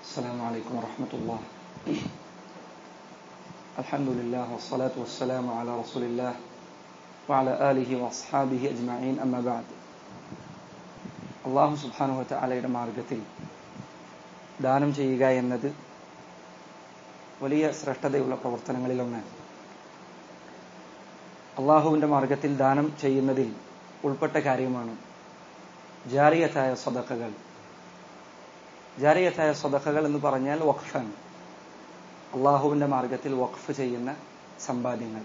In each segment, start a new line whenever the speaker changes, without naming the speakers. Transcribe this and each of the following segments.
السلام عليكم ورحمة الله الحمد لله والصلاة والسلام على رسول الله وعلى آله وأصحابه أجمعين أما بعد അള്ളാഹു സുബാനു വലയുടെ മാർഗത്തിൽ ദാനം ചെയ്യുക എന്നത് വലിയ ശ്രേഷ്ഠതയുള്ള പ്രവർത്തനങ്ങളിലൊന്നാണ് അള്ളാഹുവിൻ്റെ മാർഗത്തിൽ ദാനം ചെയ്യുന്നതിൽ ഉൾപ്പെട്ട കാര്യമാണ് ജാരിയത്തായ സ്വതക്കകൾ ജാരിയത്തായ സ്വതക്കകൾ എന്ന് പറഞ്ഞാൽ വഖഫാണ് അള്ളാഹുവിൻ്റെ മാർഗത്തിൽ വഖഫ് ചെയ്യുന്ന സമ്പാദ്യങ്ങൾ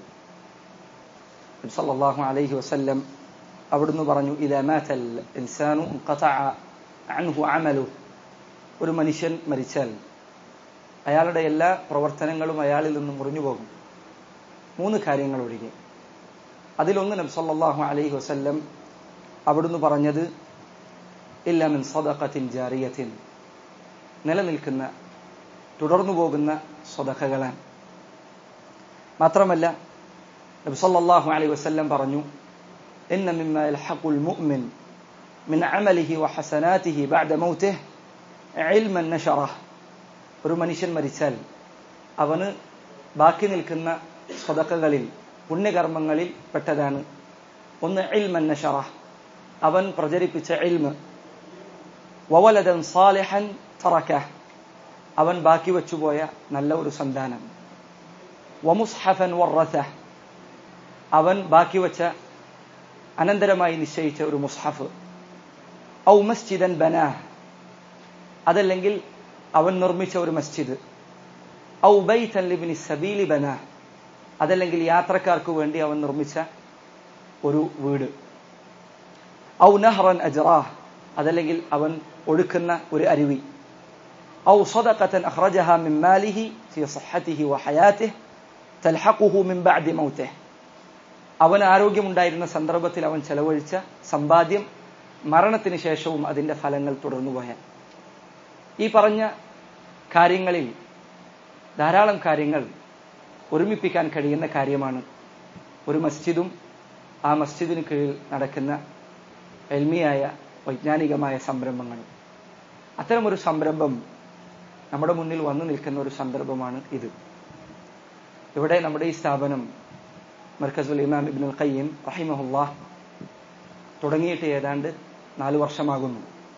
സല്ലല്ലാഹു അലൈഹി വസല്ലം അവിടുന്ന് പറഞ്ഞു ഇലമാറ്റൽ ഇൻസാനു അൻഹു അമലു ഒരു മനുഷ്യൻ മരിച്ചാൽ അയാളുടെ എല്ലാ പ്രവർത്തനങ്ങളും അയാളിൽ നിന്ന് മുറിഞ്ഞു പോകും മൂന്ന് കാര്യങ്ങൾ ഒഴികെ അതിലൊന്ന് നബി സല്ലല്ലാഹു അലൈഹി വസല്ലം അവിടുന്ന് പറഞ്ഞത് ഇല്ല മിൻ സദഖത്തിൻ ജാരിയത്തിൻ നിലനിൽക്കുന്ന തുടർന്നു പോകുന്ന സ്വതക്കകളാണ് മാത്രമല്ല നബി സല്ലല്ലാഹു അലൈഹി വസല്ലം പറഞ്ഞു ഇന്ന മിമ്മ യൽഹഖുൽ മുഅ്മിൻ മിൻ അമലിഹി വഹസനാതിഹി ബഅദ മൗതിഹി ഇൽമൻ നശറഹ് ഒരു മനുഷ്യൻ മരിച്ചാൽ അവന് ബാക്കി നിൽക്കുന്ന സ്വതക്കകളിൽ പുണ്യകർമ്മങ്ങളിൽ പെട്ടതാണ് ഒന്ന് ഇൽമൻ നശറഹ് അവൻ പ്രചരിപ്പിച്ച ഇൽമ് വവലദൻ സാലിഹൻ തറക്കഹ് അവൻ ബാക്കി വെച്ചുപോയ നല്ല ഒരു സന്താനം വമുസ്ഹഫൻ വറഥഹ് അവൻ ബാക്കി വെച്ച അനന്തരമായി നിശ്ചയിച്ച ഒരു മുസ്ഹഫ് ഔ മസ്ജിദൻ ബനാഹ് അതല്ലെങ്കിൽ അവൻ നിർമ്മിച്ച ഒരു മസ്ജിദ് ഔ ബൈതൻ ലിബ്നി സബീലി ബനാഹ് അതല്ലെങ്കിൽ യാത്രക്കാർക്ക് വേണ്ടി അവൻ നിർമ്മിച്ച ഒരു വീട് ഔ നഹ്റൻ അജ്റാഹ് അതല്ലെങ്കിൽ അവൻ ഒഴുക്കുന്ന ഒരു അരുവി ഔ സദഖത്തൻ അഖ്റജഹ മിൻ മാലിഹി ഫി സിഹ്ഹതിഹി വഹയാതിഹി തൽഹഖുഹു മിൻ ബഅദി മൗതിഹി അവൻ ആരോഗ്യമുണ്ടായിരുന്ന സന്ദർഭത്തിൽ അവൻ ചെലവഴിച്ച സമ്പാദ്യം മരണത്തിന് ശേഷവും അതിന്റെ ഫലങ്ങൾ തുടർന്നുപോയാൽ ഈ പറഞ്ഞ കാര്യങ്ങളിൽ ധാരാളം കാര്യങ്ങൾ ഒരുമിപ്പിക്കാൻ കഴിയുന്ന കാര്യമാണ് ഒരു മസ്ജിദും ആ മസ്ജിദിന് കീഴിൽ നടക്കുന്ന എൽമിയായ വൈജ്ഞാനികമായ സംരംഭങ്ങളും അത്തരമൊരു സംരംഭം നമ്മുടെ മുന്നിൽ വന്നു നിൽക്കുന്ന ഒരു സന്ദർഭമാണ് ഇത് ഇവിടെ നമ്മുടെ ഈ സ്ഥാപനം മർക്കസുൽ ഇമാം ഇബ്നുൽ ഖയ്യിം റഹിമഹുല്ലാ തുടങ്ങിയിട്ട് ഏതാണ്ട് നാലു വർഷമാകുന്നു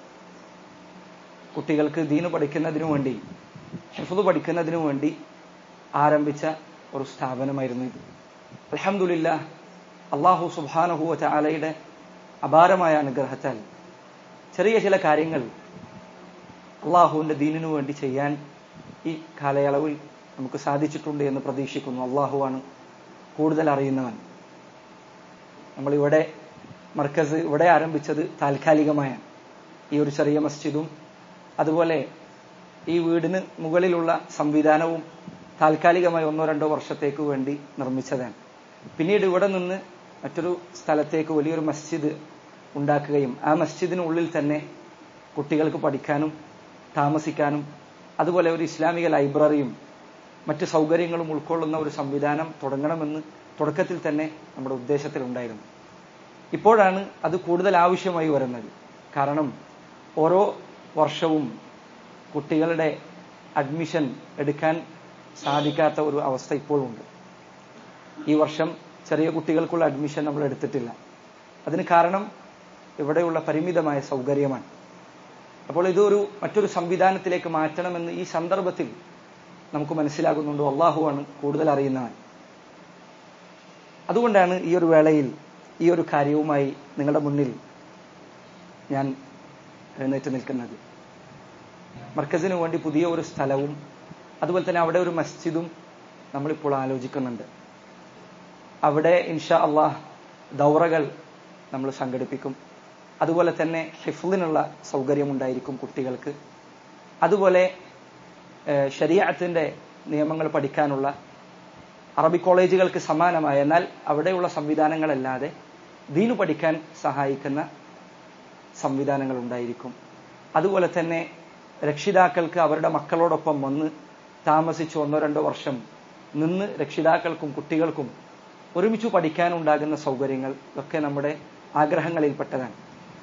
കുട്ടികൾക്ക് ദീന് പഠിക്കുന്നതിനു വേണ്ടി ഹിഫുദ് പഠിക്കുന്നതിനു വേണ്ടി ആരംഭിച്ച ഒരു സ്ഥാപനമായിരുന്നു ഇത് അലഹമുല്ല അള്ളാഹു സുബാനഹുവ ചാലയുടെ അപാരമായ അനുഗ്രഹത്താൽ ചെറിയ ചില കാര്യങ്ങൾ അള്ളാഹുവിന്റെ ദീനിനു വേണ്ടി ചെയ്യാൻ ഈ കാലയളവിൽ നമുക്ക് സാധിച്ചിട്ടുണ്ട് എന്ന് പ്രതീക്ഷിക്കുന്നു അള്ളാഹുവാണ് കൂടുതൽ അറിയുന്നവൻ നമ്മളിവിടെ മർക്കസ് ഇവിടെ ആരംഭിച്ചത് താൽക്കാലികമായ ഈ ഒരു ചെറിയ മസ്ജിദും അതുപോലെ ഈ വീടിന് മുകളിലുള്ള സംവിധാനവും താൽക്കാലികമായി ഒന്നോ രണ്ടോ വർഷത്തേക്ക് വേണ്ടി നിർമ്മിച്ചതാണ് പിന്നീട് ഇവിടെ നിന്ന് മറ്റൊരു സ്ഥലത്തേക്ക് വലിയൊരു മസ്ജിദ് ഉണ്ടാക്കുകയും ആ മസ്ജിദിനുള്ളിൽ തന്നെ കുട്ടികൾക്ക് പഠിക്കാനും താമസിക്കാനും അതുപോലെ ഒരു ഇസ്ലാമിക ലൈബ്രറിയും മറ്റ് സൗകര്യങ്ങളും ഉൾക്കൊള്ളുന്ന ഒരു സംവിധാനം തുടങ്ങണമെന്ന് തുടക്കത്തിൽ തന്നെ നമ്മുടെ ഉദ്ദേശത്തിലുണ്ടായിരുന്നു ഇപ്പോഴാണ് അത് കൂടുതൽ ആവശ്യമായി വരുന്നത് കാരണം ഓരോ വർഷവും കുട്ടികളുടെ അഡ്മിഷൻ എടുക്കാൻ സാധിക്കാത്ത ഒരു അവസ്ഥ ഇപ്പോഴുണ്ട് ഈ വർഷം ചെറിയ കുട്ടികൾക്കുള്ള അഡ്മിഷൻ നമ്മൾ എടുത്തിട്ടില്ല അതിന് കാരണം ഇവിടെയുള്ള പരിമിതമായ സൗകര്യമാണ് അപ്പോൾ ഇതൊരു മറ്റൊരു സംവിധാനത്തിലേക്ക് മാറ്റണമെന്ന് ഈ സന്ദർഭത്തിൽ നമുക്ക് മനസ്സിലാകുന്നുണ്ട് അള്ളാഹുവാണ് കൂടുതൽ അറിയുന്നവൻ അതുകൊണ്ടാണ് ഈ ഒരു വേളയിൽ ഈ ഒരു കാര്യവുമായി നിങ്ങളുടെ മുന്നിൽ ഞാൻ എഴുന്നേറ്റ് നിൽക്കുന്നത് മർക്കസിന് വേണ്ടി പുതിയ ഒരു സ്ഥലവും അതുപോലെ തന്നെ അവിടെ ഒരു മസ്ജിദും നമ്മളിപ്പോൾ ആലോചിക്കുന്നുണ്ട് അവിടെ ഇൻഷാ അള്ളാഹ് ദൗറകൾ നമ്മൾ സംഘടിപ്പിക്കും അതുപോലെ തന്നെ ഹിഫ്ലിനുള്ള സൗകര്യമുണ്ടായിരിക്കും കുട്ടികൾക്ക് അതുപോലെ ശരീരത്തിന്റെ നിയമങ്ങൾ പഠിക്കാനുള്ള അറബി കോളേജുകൾക്ക് സമാനമായ എന്നാൽ അവിടെയുള്ള സംവിധാനങ്ങളല്ലാതെ ദീനു പഠിക്കാൻ സഹായിക്കുന്ന സംവിധാനങ്ങൾ ഉണ്ടായിരിക്കും അതുപോലെ തന്നെ രക്ഷിതാക്കൾക്ക് അവരുടെ മക്കളോടൊപ്പം വന്ന് താമസിച്ച് ഒന്നോ രണ്ടോ വർഷം നിന്ന് രക്ഷിതാക്കൾക്കും കുട്ടികൾക്കും ഒരുമിച്ച് പഠിക്കാനുണ്ടാകുന്ന സൗകര്യങ്ങൾ ഒക്കെ നമ്മുടെ ആഗ്രഹങ്ങളിൽപ്പെട്ടതാണ്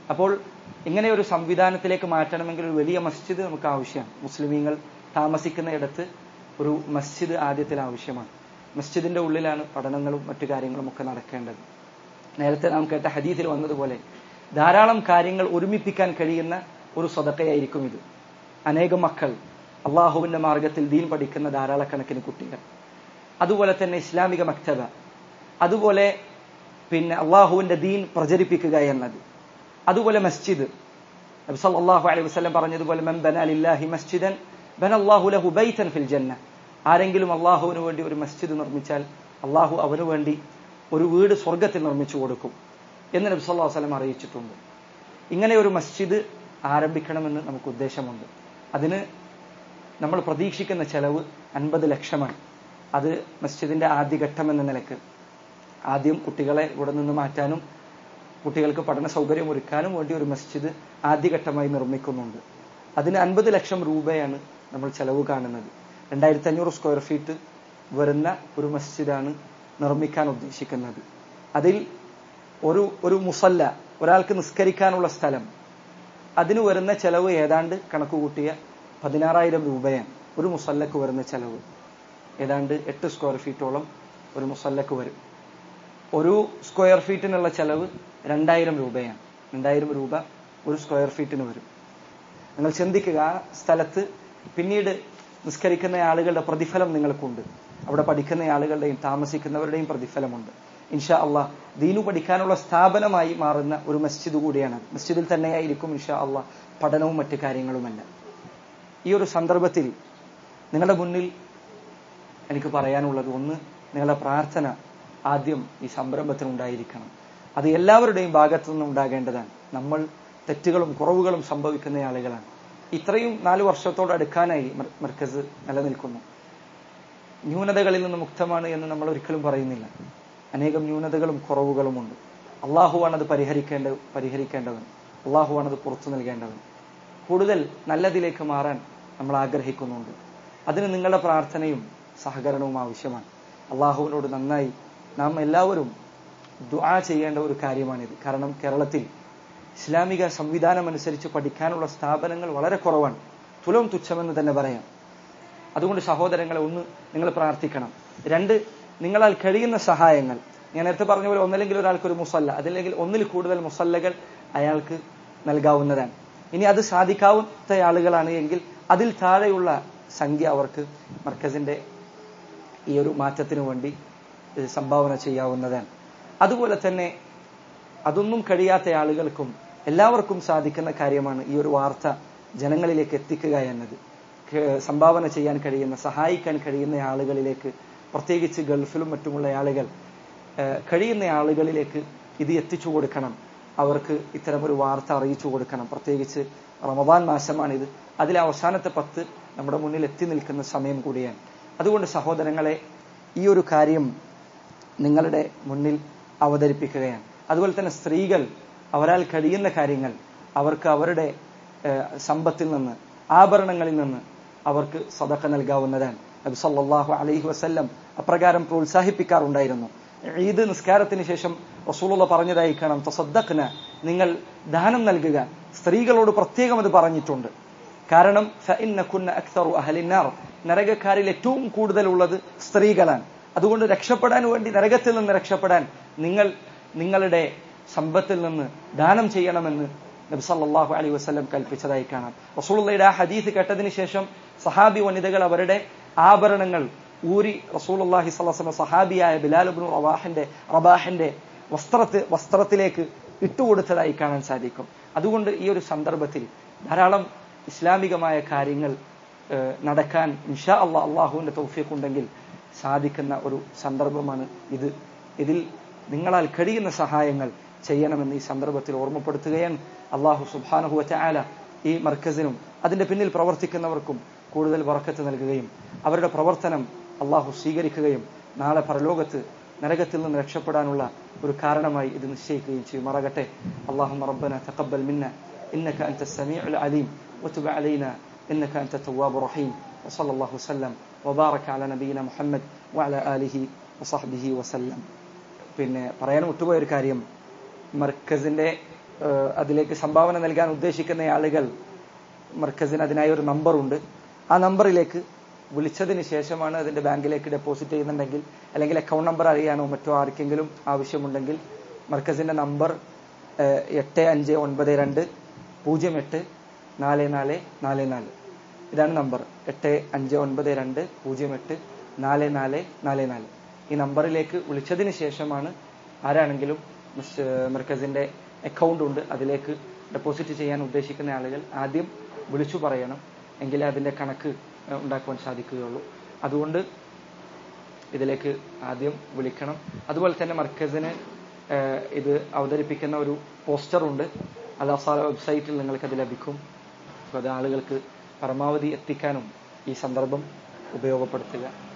അപ്പോൾ ഇങ്ങനെ ഒരു സംവിധാനത്തിലേക്ക് മാറ്റണമെങ്കിൽ ഒരു വലിയ മസ്ജിദ് നമുക്ക് ആവശ്യമാണ് മുസ്ലിമീങ്ങൾ താമസിക്കുന്ന ഇടത്ത് ഒരു മസ്ജിദ് ആദ്യത്തിൽ ആവശ്യമാണ് മസ്ജിദിന്റെ ഉള്ളിലാണ് പഠനങ്ങളും മറ്റു കാര്യങ്ങളും ഒക്കെ നടക്കേണ്ടത് നേരത്തെ നാം കേട്ട ഹദീസിൽ വന്നതുപോലെ ധാരാളം കാര്യങ്ങൾ ഒരുമിപ്പിക്കാൻ കഴിയുന്ന ഒരു സ്വതക്കയായിരിക്കും ഇത് അനേകം മക്കൾ അള്ളാഹുവിന്റെ മാർഗത്തിൽ ദീൻ പഠിക്കുന്ന ധാരാളക്കണക്കിന് കുട്ടികൾ അതുപോലെ തന്നെ ഇസ്ലാമിക മക്തബ അതുപോലെ പിന്നെ അള്ളാഹുവിന്റെ ദീൻ പ്രചരിപ്പിക്കുക എന്നത് അതുപോലെ മസ്ജിദ് നബി സല്ലല്ലാഹു അലൈഹി വസല്ലം പറഞ്ഞതുപോലെ മൻ ബന ലില്ലാഹി മസ്ജിദൻ ബന അല്ലാഹു ലഹു ബൈതൻ ഫിൽ ജന്ന ആരെങ്കിലും അള്ളാഹുവിന് വേണ്ടി ഒരു മസ്ജിദ് നിർമ്മിച്ചാൽ അള്ളാഹു അവന് വേണ്ടി ഒരു വീട് സ്വർഗത്തിൽ നിർമ്മിച്ചു കൊടുക്കും എന്ന് നബി സല്ലല്ലാഹു അലൈഹി വസല്ലം അറിയിച്ചിട്ടുണ്ട് ഇങ്ങനെ ഒരു മസ്ജിദ് ആരംഭിക്കണമെന്ന് നമുക്ക് ഉദ്ദേശമുണ്ട് അതിന് നമ്മൾ പ്രതീക്ഷിക്കുന്ന ചെലവ് അൻപത് ലക്ഷമാണ് അത് മസ്ജിദിന്റെ ആദ്യഘട്ടം എന്ന നിലക്ക് ആദ്യം കുട്ടികളെ ഇവിടെ നിന്ന് മാറ്റാനും കുട്ടികൾക്ക് പഠന സൗകര്യം ഒരുക്കാനും വേണ്ടി ഒരു മസ്ജിദ് ആദ്യഘട്ടമായി നിർമ്മിക്കുന്നുണ്ട് അതിന് അൻപത് ലക്ഷം രൂപയാണ് നമ്മൾ ചെലവ് കാണുന്നത് രണ്ടായിരത്തി അഞ്ഞൂറ് സ്ക്വയർ ഫീറ്റ് വരുന്ന ഒരു മസ്ജിദാണ് നിർമ്മിക്കാൻ ഉദ്ദേശിക്കുന്നത് അതിൽ ഒരു ഒരു മുസല്ല ഒരാൾക്ക് നിസ്കരിക്കാനുള്ള സ്ഥലം അതിന് വരുന്ന ചെലവ് ഏതാണ്ട് കണക്ക് കൂട്ടിയ പതിനാറായിരം രൂപയാണ് ഒരു മുസല്ലക്ക് വരുന്ന ചെലവ് ഏതാണ്ട് എട്ട് സ്ക്വയർ ഫീറ്റോളം ഒരു മുസല്ലക്ക് വരും ഒരു സ്ക്വയർ ഫീറ്റിനുള്ള ചെലവ് രണ്ടായിരം രൂപയാണ് രണ്ടായിരം രൂപ ഒരു സ്ക്വയർ ഫീറ്റിന് വരും നിങ്ങൾ ചിന്തിക്കുക ആ സ്ഥലത്ത് പിന്നീട് നിസ്കരിക്കുന്ന ആളുകളുടെ പ്രതിഫലം നിങ്ങൾക്കുണ്ട് അവിടെ പഠിക്കുന്ന ആളുകളുടെയും താമസിക്കുന്നവരുടെയും പ്രതിഫലമുണ്ട് ഇൻഷാ അള്ളാഹ് ദീനു പഠിക്കാനുള്ള സ്ഥാപനമായി മാറുന്ന ഒരു മസ്ജിദ് കൂടിയാണ് മസ്ജിദിൽ തന്നെയായിരിക്കും ഇൻഷാ അള്ളാഹ് പഠനവും മറ്റു കാര്യങ്ങളുമെല്ലാം ഈ ഒരു സന്ദർഭത്തിൽ നിങ്ങളുടെ മുന്നിൽ എനിക്ക് പറയാനുള്ളത് ഒന്ന് നിങ്ങളുടെ പ്രാർത്ഥന ആദ്യം ഈ സംരംഭത്തിന് ഉണ്ടായിരിക്കണം അത് എല്ലാവരുടെയും ഭാഗത്തു നിന്നും ഉണ്ടാകേണ്ടതാണ് നമ്മൾ തെറ്റുകളും കുറവുകളും സംഭവിക്കുന്ന ആളുകളാണ് ഇത്രയും നാല് വർഷത്തോട് അടുക്കാനായി മർക്കസ് നിലനിൽക്കുന്നു ന്യൂനതകളിൽ നിന്ന് മുക്തമാണ് എന്ന് നമ്മൾ ഒരിക്കലും പറയുന്നില്ല അനേകം ന്യൂനതകളും കുറവുകളുമുണ്ട് അള്ളാഹുവാണ് അത് പരിഹരിക്കേണ്ട പരിഹരിക്കേണ്ടവൻ അള്ളാഹുവാണ് അത് പുറത്തു നൽകേണ്ടവൻ കൂടുതൽ നല്ലതിലേക്ക് മാറാൻ നമ്മൾ ആഗ്രഹിക്കുന്നുണ്ട് അതിന് നിങ്ങളുടെ പ്രാർത്ഥനയും സഹകരണവും ആവശ്യമാണ് അള്ളാഹുവിനോട് നന്നായി നാം എല്ലാവരും ദുആ ചെയ്യേണ്ട ഒരു കാര്യമാണിത് കാരണം കേരളത്തിൽ ഇസ്ലാമിക സംവിധാനം അനുസരിച്ച് പഠിക്കാനുള്ള സ്ഥാപനങ്ങൾ വളരെ കുറവാണ് തുലവും തുച്ഛമെന്ന് തന്നെ പറയാം അതുകൊണ്ട് സഹോദരങ്ങളെ ഒന്ന് നിങ്ങൾ പ്രാർത്ഥിക്കണം രണ്ട് നിങ്ങളാൽ കഴിയുന്ന സഹായങ്ങൾ ഞാൻ നേരത്തെ പറഞ്ഞ പോലെ ഒന്നല്ലെങ്കിൽ ഒരാൾക്ക് ഒരു മുസല്ല അതല്ലെങ്കിൽ ഒന്നിൽ കൂടുതൽ മുസല്ലകൾ അയാൾക്ക് നൽകാവുന്നതാണ് ഇനി അത് സാധിക്കാവുന്ന ആളുകളാണ് എങ്കിൽ അതിൽ താഴെയുള്ള സംഖ്യ അവർക്ക് മർക്കസിന്റെ ഈ ഒരു മാറ്റത്തിന് വേണ്ടി സംഭാവന ചെയ്യാവുന്നതാണ് അതുപോലെ തന്നെ അതൊന്നും കഴിയാത്ത ആളുകൾക്കും എല്ലാവർക്കും സാധിക്കുന്ന കാര്യമാണ് ഈ ഒരു വാർത്ത ജനങ്ങളിലേക്ക് എത്തിക്കുക എന്നത് സംഭാവന ചെയ്യാൻ കഴിയുന്ന സഹായിക്കാൻ കഴിയുന്ന ആളുകളിലേക്ക് പ്രത്യേകിച്ച് ഗൾഫിലും മറ്റുമുള്ള ആളുകൾ കഴിയുന്ന ആളുകളിലേക്ക് ഇത് എത്തിച്ചു കൊടുക്കണം അവർക്ക് ഇത്തരമൊരു വാർത്ത അറിയിച്ചു കൊടുക്കണം പ്രത്യേകിച്ച് റമദാൻ മാസമാണിത് അതിലെ അവസാനത്തെ പത്ത് നമ്മുടെ മുന്നിൽ എത്തി നിൽക്കുന്ന സമയം കൂടിയാണ് അതുകൊണ്ട് സഹോദരങ്ങളെ ഈ ഒരു കാര്യം നിങ്ങളുടെ മുന്നിൽ അവതരിപ്പിക്കുകയാണ് അതുപോലെ തന്നെ സ്ത്രീകൾ അവരാൽ കഴിയുന്ന കാര്യങ്ങൾ അവർക്ക് അവരുടെ സമ്പത്തിൽ നിന്ന് ആഭരണങ്ങളിൽ നിന്ന് അവർക്ക് സദക്ക നൽകാവുന്നതാണ് നബി സല്ലല്ലാഹു അലൈഹി വസല്ലം അപ്രകാരം പ്രോത്സാഹിപ്പിക്കാറുണ്ടായിരുന്നു ഈദ് നിസ്കാരത്തിന് ശേഷം റസൂലുള്ള പറഞ്ഞതായി കാണാം തസദ്ദഖ്ന നിങ്ങൾ ദാനം നൽകുക സ്ത്രീകളോട് പ്രത്യേകം അത് പറഞ്ഞിട്ടുണ്ട് കാരണം ഫഇന്നകുന്ന അക്തറു അഹലിന്നാർ നരകക്കാരിൽ ഏറ്റവും കൂടുതലുള്ളത് സ്ത്രീകളാണ് അതുകൊണ്ട് രക്ഷപ്പെടാൻ വേണ്ടി നരകത്തിൽ നിന്ന് രക്ഷപ്പെടാൻ നിങ്ങൾ നിങ്ങളുടെ സമ്പത്തിൽ നിന്ന് ദാനം ചെയ്യണമെന്ന് നബി സല്ലല്ലാഹു അലൈഹി വസല്ലം കൽപ്പിച്ചതായി കാണാം റസൂലുള്ളയുടെ ആ ഹദീസ് കേട്ടതിന് ശേഷം സഹാബി വനിതകൾ അവരുടെ ആഭരണങ്ങൾ ഊരി റസൂലുള്ളാഹി സ്വല്ലല്ലാഹു അലൈഹി വസല്ലം സഹാബിയായ ബിലാൽ ഇബ്നു റവാഹിന്റെ റബാഹിന്റെ വസ്ത്രത്ത് വസ്ത്രത്തിലേക്ക് ഇട്ടുകൊടുത്തതായി കാണാൻ സാധിക്കും അതുകൊണ്ട് ഈ ഒരു സന്ദർഭത്തിൽ ധാരാളം ഇസ്ലാമികമായ കാര്യങ്ങൾ നടക്കാൻ ഇൻഷാ അള്ളാഹ് അള്ളാഹുവിന്റെ തൗഫീഖ് ഉണ്ടെങ്കിൽ സാധിക്കുന്ന ഒരു സന്ദർഭമാണ് ഇത് ഇതിൽ നിങ്ങളാൽ കഴിയുന്ന സഹായങ്ങൾ ചെയ്യണമെന്ന് ഈ സന്ദർഭത്തിൽ ഓർമ്മപ്പെടുത്തുകയാണ് അള്ളാഹു സുബാനുഹുവ ചായാല ഈ മർക്കസിനും അതിന്റെ പിന്നിൽ പ്രവർത്തിക്കുന്നവർക്കും കൂടുതൽ വറക്കത്ത് നൽകുകയും അവരുടെ പ്രവർത്തനം അള്ളാഹു സ്വീകരിക്കുകയും നാളെ പരലോകത്ത് നരകത്തിൽ നിന്ന് രക്ഷപ്പെടാനുള്ള ഒരു കാരണമായി ഇത് നിശ്ചയിക്കുകയും ചെയ്യുമാറാകട്ടെ അള്ളാഹു റബ്ബന തഖബ്ബൽ മിന്ന إنك أنت السميع العليم وتب علينا إنك أنت التواب الرحيم وصلى الله وسلم وبارك على نبينا محمد وعلى آله وصحبه وسلم പിന്നെ പറയാൻ വിട്ടുപോയ ഒരു കാര്യം മർക്കസിന്റെ ഏഹ് അതിലേക്ക് സംഭാവന നൽകാൻ ഉദ്ദേശിക്കുന്ന ആളുകൾ മർക്കസിന് അതിനായി ഒരു നമ്പറുണ്ട് ആ നമ്പറിലേക്ക് വിളിച്ചതിന് ശേഷമാണ് അതിന്റെ ബാങ്കിലേക്ക് ഡെപ്പോസിറ്റ് ചെയ്യുന്നുണ്ടെങ്കിൽ അല്ലെങ്കിൽ അക്കൗണ്ട് നമ്പർ അറിയാനോ മറ്റോ ആർക്കെങ്കിലും ആവശ്യമുണ്ടെങ്കിൽ മർക്കസിന്റെ നമ്പർ ഏഹ്, എട്ട് അഞ്ച് ഒൻപത് രണ്ട് പൂജ്യം എട്ട് നാല് നാല് നാല് നാല് ഇതാണ് നമ്പർ എട്ട് അഞ്ച് ഒൻപത് രണ്ട് പൂജ്യം എട്ട് നാല് നാല് നാല് നാല് ഈ നമ്പറിലേക്ക് വിളിച്ചതിന് ശേഷമാണ് ആരാണെങ്കിലും മിസ്- മർക്കസിന്റെ അക്കൗണ്ട് ഉണ്ട് അതിലേക്ക് ഡെപ്പോസിറ്റ് ചെയ്യാൻ ഉദ്ദേശിക്കുന്ന ആളുകൾ ആദ്യം വിളിച്ചു പറയണം എങ്കിലേ അതിന്റെ കണക്ക് ഏഹ്, ഉണ്ടാക്കുവാൻ സാധിക്കുകയുള്ളൂ അതുകൊണ്ട് ഇതിലേക്ക് ആദ്യം വിളിക്കണം അതുപോലെ തന്നെ മർക്കസിന് ഏഹ്, ഇത് അവതരിപ്പിക്കുന്ന ഒരു പോസ്റ്റർ ഉണ്ട് അലാസാല വെബ്സൈറ്റിൽ നിങ്ങൾക്ക് അത് ലഭിക്കും അപ്പോൾ അത് ആളുകൾക്ക് പരമാവധി എത്തിക്കാനും ഈ സന്ദർഭം ഉപയോഗപ്പെടുത്തുക